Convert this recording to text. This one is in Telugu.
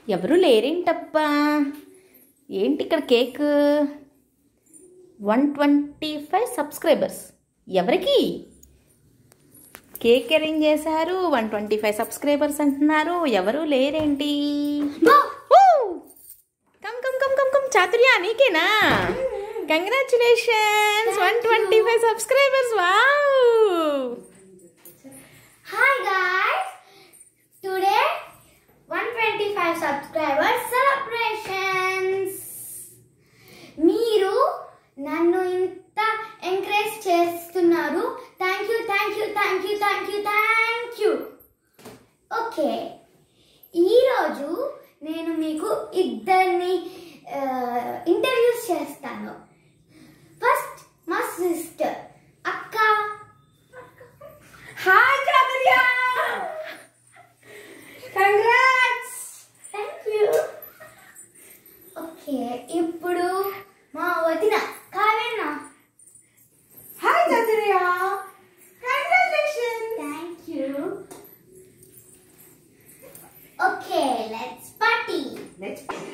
ఎవరు లేరేంటబ్బా ఏంటి ఇక్కడ cake one twenty five subscribers ఎవరికి కేక్ అరేంజ్ చేశారు వన్ ట్వంటీ ఫైవ్ సబ్స్క్రైబర్స్ అంటున్నారు ఎవరు లేరేంటి come come come come come Chaturya నీకేనా congratulations one twenty five subscribers wow Hi guys! Today 125 subscribers celebrations. మీరు నన్ను ఇంత ఎంకరేజ్ చేస్తున్నారు thank you thank you thank you thank you thank you okay ఈరోజు నేను మీకు ఇద్దరిని ఇంటర్వ్యూస్ చేస్తాను ఫస్ట్ మా సిస్టర్ అక్క hi Chaturya congrats thank you okay ఇప్పుడు మా వదిన కావేనా hi Chaturya congratulations thank you okay let's party next